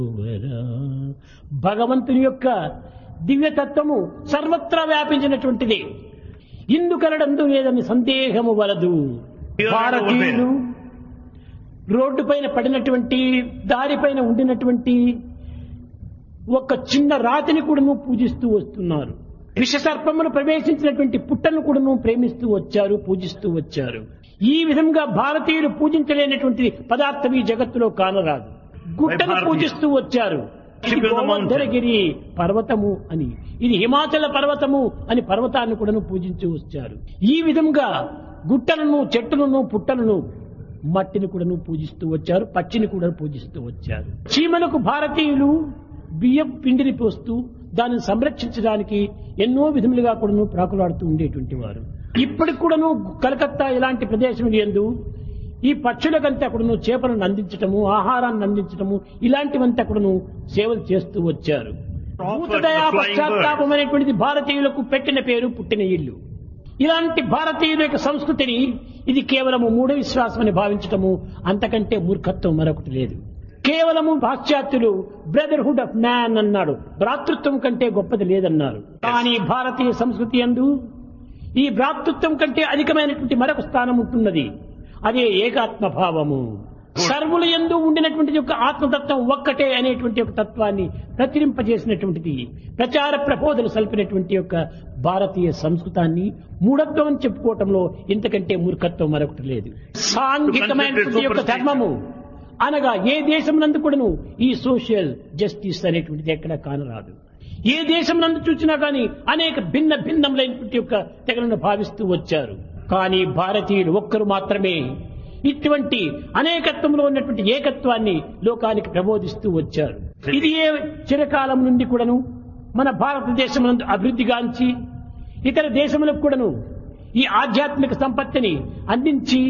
భగవంతుని యొక్క దివ్యతత్వము సర్వత్రా వ్యాపించినటువంటిది ఇందుకనడందు లేదని సందేహము వలదు భారతీయులు రోడ్డు పైన పడినటువంటి దారిపైన ఉండినటువంటి ఒక చిన్న రాతిని కూడాను పూజిస్తూ వస్తున్నారు విషసర్పమును ప్రవేశించినటువంటి పుట్టను కూడాను ప్రేమిస్తూ వచ్చారు పూజిస్తూ వచ్చారు ఈ విధంగా భారతీయులు పూజించలేనటువంటి పదార్థం ఈ జగత్తులో కానరాదు గుట్టను పూజిస్తూ వచ్చారు ఇది గోవర్ధనగిరి పర్వతము అని ఇది హిమాచల పర్వతము అని పర్వతాన్ని కూడాను పూజించి వచ్చారు ఈ విధంగా గుట్టలను చెట్టులను పుట్టలను మట్టిని కూడాను పూజిస్తూ వచ్చారు పచ్చిని కూడా పూజిస్తూ వచ్చారు చీమలకు భారతీయులు బియ్యం పిండిని పోస్తూ దానిని సంరక్షించడానికి ఎన్నో విధములుగా కూడాను ప్రాకులాడుతూ ఉండేటువంటి వారు ఇప్పటికి కూడాను కలకత్తా ఇలాంటి ప్రదేశం ఎందు ఈ పక్షులకంతా కూడాను చేపలను అందించటము ఆహారాన్ని అందించటము ఇలాంటివంతా కూడాను సేవలు చేస్తూ వచ్చారు భూతదయా పశ్చాత్తాపం అనేటువంటిది భారతీయులకు పెట్టిన పేరు పుట్టిన ఇల్లు ఇలాంటి భారతీయుల యొక్క సంస్కృతిని ఇది కేవలము మూఢ విశ్వాసం అని భావించటము అంతకంటే మూర్ఖత్వం మరొకటి లేదు కేవలము పాశ్చాత్యులు బ్రదర్హుడ్ ఆఫ్ మ్యాన్ అన్నాడు భ్రాతృత్వం కంటే గొప్పది లేదన్నారు కానీ భారతీయ సంస్కృతి అందు ఈ భ్రాతృత్వం కంటే అధికమైనటువంటి మరొక స్థానం ఉంటున్నది అదే ఏకాత్మ భావము సర్వుల ఎందు ఉండినటువంటి యొక్క ఆత్మతత్వం ఒక్కటే అనేటువంటి ఒక తత్వాన్ని ప్రచురింపజేసినటువంటిది ప్రచార ప్రబోధలు సల్పినటువంటి యొక్క భారతీయ సంస్కృతాన్ని మూఢత్వం అని చెప్పుకోవటంలో ఇంతకంటే మూర్ఖత్వం మరొకటి లేదు సాంఘికమైనటువంటి యొక్క ధర్మము అనగా ఏ దేశం నందు కూడాను ఈ సోషల్ జస్టిస్ అనేటువంటిది ఎక్కడ కానరాదు ఏ దేశం నందు చూసినా కానీ అనేక భిన్న భిన్నములైనటువంటి యొక్క తెగలను భావిస్తూ వచ్చారు కానీ భారతీయులు ఒక్కరు మాత్రమే ఇటువంటి అనేకత్వంలో ఉన్నటువంటి ఏకత్వాన్ని లోకానికి ప్రబోధిస్తూ వచ్చారు ఇది ఏ చిరకాలం నుండి కూడాను మన భారతదేశం నందు అభివృద్ధిగాంచి ఇతర దేశములకు కూడాను ఈ ఆధ్యాత్మిక సంపత్తిని అందించి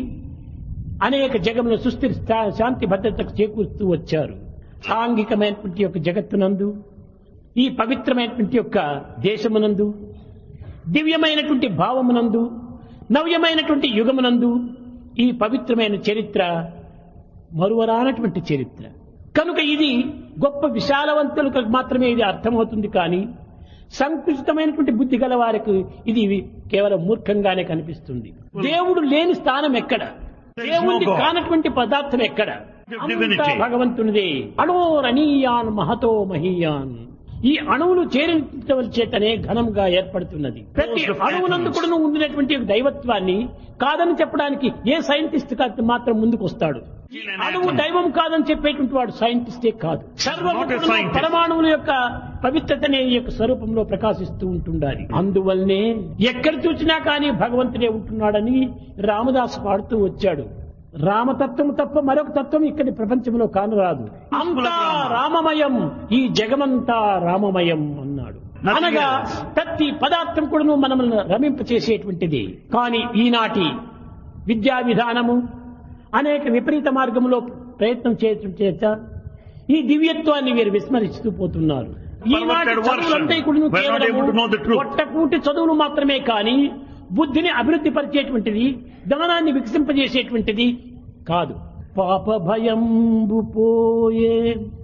అనేక జగముల సుస్థిర శా- శాంతి భద్రతకు చేకూరుస్తూ వచ్చారు సాంఘికమైనటువంటి యొక్క జగత్తునందు ఈ పవిత్రమైనటువంటి యొక్క దేశమునందు దివ్యమైనటువంటి భావమునందు నవ్యమైనటువంటి యుగమునందు ఈ పవిత్రమైన చరిత్ర మరువరానటువంటి చరిత్ర కనుక ఇది గొప్ప విశాలవంతులకు మాత్రమే ఇది అర్థమవుతుంది కానీ సంకుచితమైనటువంటి బుద్ధి గల వారికి ఇది కేవలం మూర్ఖంగానే కనిపిస్తుంది దేవుడు లేని స్థానం ఎక్కడ దేవుడి కానటువంటి పదార్థం ఎక్కడ అంతా భగవంతునిదే అణోరణీయాన్ మహతో మహీయాన్ ఈ అణువులు చేరించవల చేతనే ఘనంగా ఏర్పడుతున్నది ప్రతి అణువునందు కూడా ఉండినటువంటి ఒక దైవత్వాన్ని కాదని చెప్పడానికి ఏ సైంటిస్ట్ కాదు మాత్రం ముందుకు వస్తాడు ఈ అణువు దైవం కాదని చెప్పేటువంటి వాడు సైంటిస్టే కాదు సర్వము Not a కూడాను scientist. పరమాణువుల యొక్క పవిత్రతనే ఈ యొక్క స్వరూపంలో ప్రకాశిస్తూ ఉంటుండాలి అందువల్లనే ఎక్కడ చూసినా కానీ భగవంతుడే ఉంటున్నాడని రామదాసు పాడుతూ వచ్చాడు రామతత్వం తప్ప మరొక తత్వం ఇక్కడి ప్రపంచంలో కానరాదు అంతా రామమయం ఈ జగమంతా రామమయం అన్నాడు Nothing అనగా else. ప్రతి పదార్థం కూడాను మనల్ని రమింప చేసేటువంటిది కానీ ఈనాటి విద్యా విధానము అనేక విపరీత మార్గంలో ప్రయత్నం చేయటం చేత ఈ దివ్యత్వాన్ని వీరు విస్మరిస్తూ పోతున్నారు ఈనాటి Perverted version. చదువులంతా కూడాను We're not able to know the truth. పొట్టకూటి చదువులు మాత్రమే కానీ బుద్ధిని అభివృద్ధి పరిచేటువంటిది జ్ఞానాన్ని వికసింపజేసేటువంటిది కాదు పాప భయంబు పోయే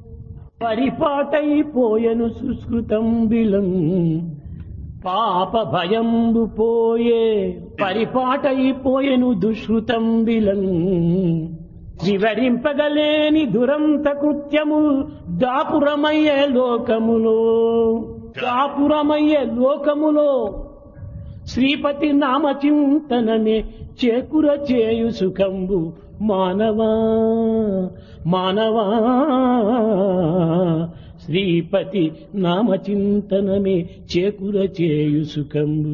పరిపాటైపోయెను సుస్కృతం బిలం పాప భయంబు పోయే పరిపాటైపోయెను దుష్కృతం బిలం వివరింపగలేని దురంత కృత్యము దాపురమయ్యే లోకములో దాపురమయ్యే లోకములో శ్రీపతి నామచింతనమే చేకుర చేయు సుఖంబు మానవా మానవా శ్రీపతి నామచింతనమే చేకుర చేయు సుఖంబు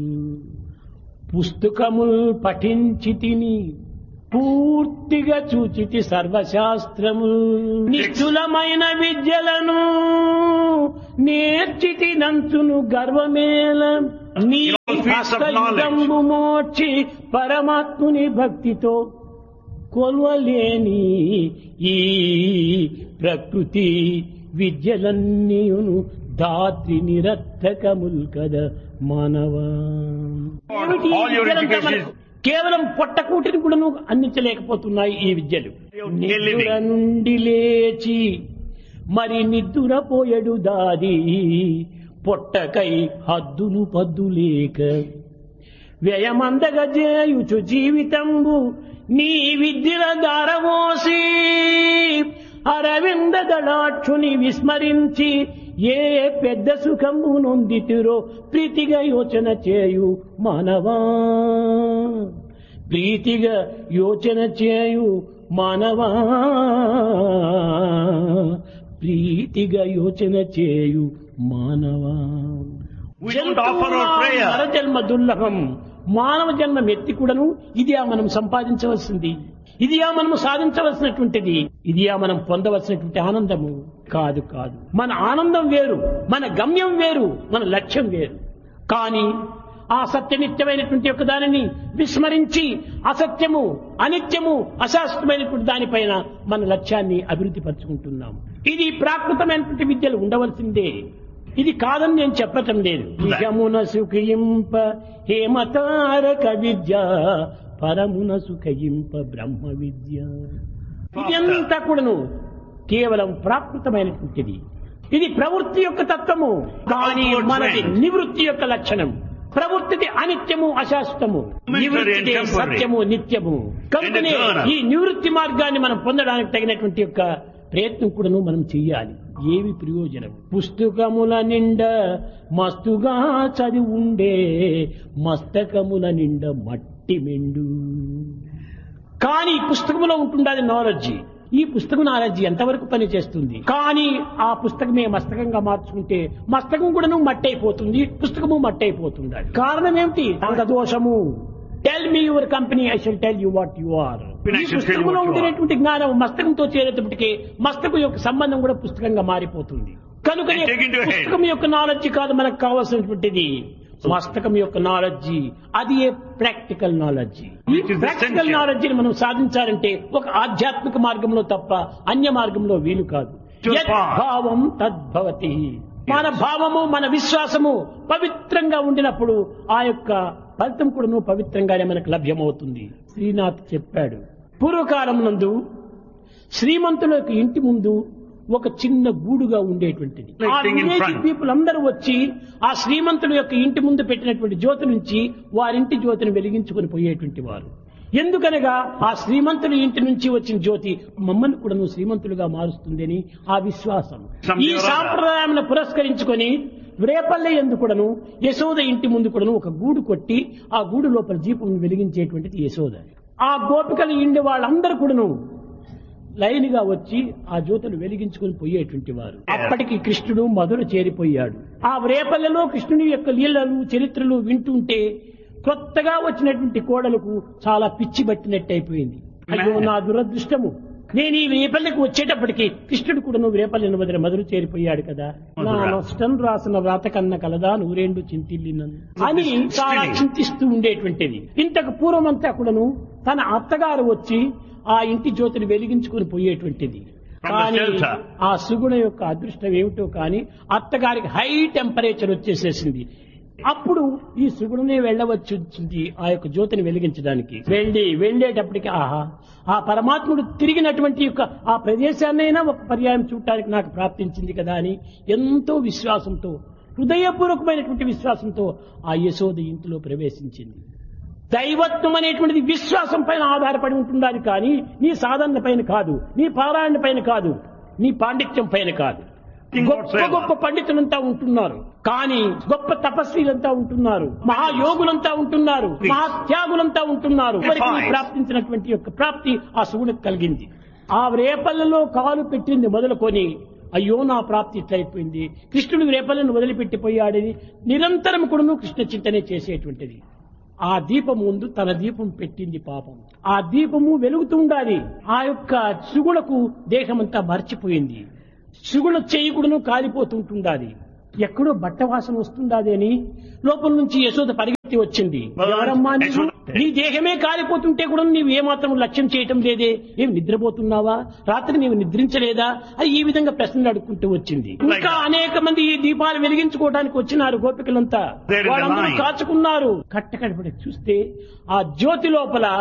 పుస్తకముల్ పఠించి తిని పూర్తిగా చూచితి సర్వశాస్త్రము నిశ్చులమైన విద్యలను నేర్చితి నంచును గర్వమేల నీ In all fields of హస్తయుగంబు మోర్చి పరమాత్ముని భక్తితో కొలవలేని ఈ ప్రకృతి విద్యలన్నీయును దాత్రి నిరర్థకముల్ కద మానవా ఏమిటి ఈ All your విద్యలంతా education మనకు? కేవలం పొట్టకూటిని కూడా అందించలేకపోతున్నాయి ఈ విద్యలు A living. నిద్ర నుండి లేచి మరి నిద్దురపోయడు దాది పొట్టకై హద్దులు పద్దులేక వ్యయమందగ చేయుచు జీవితంబు నీ విద్యల దారమోసి అరవింద దళాక్షుని విస్మరించి ఏ పెద్ద సుఖము నొందితిరో ప్రీతిగా యోచన చేయు మానవా ప్రీతిగా యోచన చేయు మానవా ప్రీతిగా యోచన చేయు మానవా We don't offer our prayer. నరజన్మ దుర్లభం మానవ జన్మం ఎత్తి కూడాను ఇదియా మనం సంపాదించవలసింది ఇదియా మనం సాధించవలసినటువంటిది ఇదియా మనం పొందవలసినటువంటి ఆనందము కాదు కాదు మన ఆనందం వేరు మన గమ్యం వేరు మన లక్ష్యం వేరు కానీ ఆ సత్యనిత్యమైనటువంటి యొక్క దానిని విస్మరించి అసత్యము అనిత్యము అశాశ్వతమైనటువంటి దానిపైన మన లక్ష్యాన్ని అభివృద్ధి పరుచుకుంటున్నాం ఇది ప్రాకృతమైనటువంటి విద్యలు ఉండవలసిందే ఇది కాదని నేను చెప్పటం లేదు నిజమున సుఖయింప హేమతారక విద్య పరమున సుఖయింప బ్రహ్మ విద్య ఇదంతా కూడాను కేవలం ప్రాకృతమైనటువంటిది ఇది ప్రవృత్తి యొక్క తత్వము కానీ మనది నివృత్తి యొక్క లక్షణం ప్రవృత్తిది అనిత్యము అశాశ్వతము నివృత్తి సత్యము నిత్యము కనుకనే ఈ నివృత్తి మార్గాన్ని మనం పొందడానికి తగినటువంటి యొక్క ప్రయత్నం కూడాను మనం చెయ్యాలి ఏమి ప్రయోజనం పుస్తకముల నిండా మస్తుగా చదివి ఉండే మస్తకముల నిండా మట్టి మెండు కానీ పుస్తకంలో ఉంటుండది నాలెడ్జి ఈ పుస్తకం నాలెడ్జి ఎంతవరకు పని చేస్తుంది కానీ ఆ పుస్తకమే మస్తకంగా మార్చుకుంటే మస్తకం కూడాను మట్టి అయిపోతుంది పుస్తకము మట్టి అయిపోతుంది కారణం ఏమిటి దోషము tell me your company I shall tell you what you are I ఈ shall tell you పుస్తకంలో what you are. ఉండేటువంటి జ్ఞానం మస్తకంతో చేరేటప్పటికి మస్తకం యొక్క సంబంధం కూడా పుస్తకంగా మారిపోతుంది కనుక And take into head. పుస్తకం యొక్క నాలెడ్జ్ కాదు మనకు కావాల్సినటువంటిది మస్తకం యొక్క నాలెడ్జ్ అది ఏ ప్రాక్టికల్ నాలెడ్జ్ ఈ Which is practical essential. Knowledge ని మనం సాధించాలంటే ఒక ఆధ్యాత్మిక మార్గంలో తప్ప అన్య మార్గంలో వీలు కాదు To యత్ path. భావం తద్భవతి మన భావము మన విశ్వాసము పవిత్రంగా ఉండినప్పుడు ఆ యొక్క ఫలితం కూడాను పవిత్రంగానే మనకు లభ్యమవుతుంది శ్రీనాథ్ చెప్పాడు పూర్వకాలం నందు శ్రీమంతుల యొక్క ఇంటి ముందు ఒక చిన్న గూడుగా ఉండేటువంటిది Like ఆ thing in village front. People అందరూ వచ్చి ఆ శ్రీమంతుల యొక్క ఇంటి ముందు పెట్టినటువంటి జ్యోతి నుంచి వారింటి జ్యోతిని వెలిగించుకొని పోయేటువంటి వారు ఎందుకనగా ఆ శ్రీమంతుల ఇంటి నుంచి వచ్చిన జ్యోతి మమ్మల్ని కూడా నువ్వు శ్రీమంతులుగా మారుస్తుందని ఆ విశ్వాసం Some ఈ day or other. సాంప్రదాయాన్ని పురస్కరించుకొని రేపల్లె ఎందు కూడాను యశోద ఇంటి ముందు కూడాను ఒక గూడు కొట్టి ఆ గూడు లోపల దీపం వెలిగించేటువంటిది యశోద ఆ గోపికలు ఇండి వాళ్ళందరూ కూడాను లైన్ గా వచ్చి ఆ జ్యోతులు వెలిగించుకొని పోయేటువంటి వారు అప్పటికి కృష్ణుడు మధుర చేరిపోయాడు ఆ రేపల్లెలో కృష్ణుని యొక్క లీలలు చరిత్రలు వింటుంటే కొత్తగా వచ్చినటువంటి కోడలకు చాలా పిచ్చి పట్టినట్టు అయిపోయింది అయ్యో నా దురదృష్టము నేను ఈ రేపల్లెకి వచ్చేటప్పటికి కృష్ణుడు కూడా నువ్వు రేపల్లెను వదిలి మధుర చేరిపోయాడు కదా నా నష్టం రాసిన వ్రాత కన్న కలదా నూరేండు చింతిల్లినను అని చాలా చింతిస్తూ ఉండేటువంటిది ఇంతకు పూర్వమంతా కూడాను తన అత్తగారు వచ్చి ఆ ఇంటి జ్యోతిని వెలిగించుకుని పోయేటువంటిది From the కానీ shelter. ఆ సుగుణ యొక్క అదృష్టం ఏమిటో కానీ అత్తగారికి హై టెంపరేచర్ వచ్చేసేసింది అప్పుడు ఈ సుగుణనే వెళ్ళవచ్చు వచ్చింది ఆ యొక్క జ్యోతిని వెలిగించడానికి వెళ్ళి వెళ్ళేటప్పటికి ఆహా ఆ పరమాత్ముడు తిరిగినటువంటి యొక్క ఆ ప్రదేశాన్నైనా ఒక పర్యాయం చూడటానికి నాకు ప్రాప్తించింది కదా అని ఎంతో విశ్వాసంతో హృదయపూర్వకమైనటువంటి విశ్వాసంతో ఆ యశోద ఇంటిలో ప్రవేశించింది దైవత్వం అనేటువంటిది విశ్వాసం పైన ఆధారపడి ఉంటుందని కానీ నీ సాధన పైన కాదు నీ పారాయణ పైన కాదు నీ పాండిత్యం పైన కాదు గొప్ప గొప్ప పండితులంతా ఉంటున్నారు కానీ గొప్ప తపస్వీలంతా ఉంటున్నారు మహాయోగులంతా ఉంటున్నారు మహాత్యాగులంతా ఉంటున్నారు వారికి ఈ ప్రాప్తించినటువంటి యొక్క ప్రాప్తి ఆ శివుడికి కలిగింది ఆ రేపల్లలో కాలు పెట్టింది మొదలుకొని అయ్యో నా ప్రాప్తి ఇట్లయిపోయింది కృష్ణుడు రేపల్లను వదిలిపెట్టిపోయాడని నిరంతరం కూడాను కృష్ణ చింతనే చేసేటువంటిది ఆ దీపం ముందు తన దీపం పెట్టింది పాపం ఆ దీపము వెలుగుతూ ఉండాలి ఆ యొక్క సుగుణకు దేహమంతా మర్చిపోయింది సుగుణ చేయుకుడును కాలిపోతుంటుండాలి ఎక్కడో బట్ట వాసన వస్తుండాది అని లోపల నుంచి యశోద పరిగెత్తి వచ్చింది ఎవరమ్మా నీవు? నీ దేహమే కాలిపోతుంటే కూడా నీవు ఏమాత్రం లక్ష్యం చేయటం లేదే ఏం నిద్రపోతున్నావా రాత్రి నీవు నిద్రించలేదా అది ఈ విధంగా ప్రశ్నలు అడుక్కుంటూ వచ్చింది ఇంకా అనేక మంది ఈ దీపాలు వెలిగించుకోవడానికి వచ్చినారు గోపికలంతా There is a వాళ్ళందరూ line. కాచుకున్నారు కట్టకడపడి చూస్తే ఆ జ్యోతి లోపల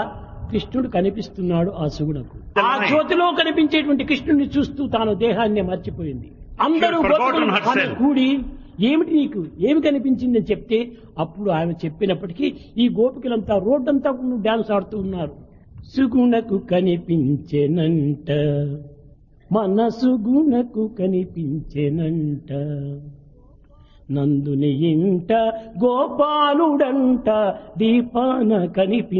కృష్ణుడు కనిపిస్తున్నాడు ఆ సుగుణకు The ఆ light. జ్యోతిలో కనిపించేటువంటి కృష్ణుడిని చూస్తూ తాను దేహాన్ని మర్చిపోయింది అందరూ She had forgotten గోపికలు herself. ఆమె కూడి ఏమిటి నీకు ఏమి కనిపించిందని చెప్తే అప్పుడు ఆమె చెప్పినప్పటికీ ఈ గోపికలంతా రోడ్డంతా డాన్స్ ఆడుతూ ఉన్నారు సుగుణకు కనిపించెనంట మనసు గుణకు కనిపించెనంట నందుని ఇంట గోపాలుడంట దీపాన కనిపి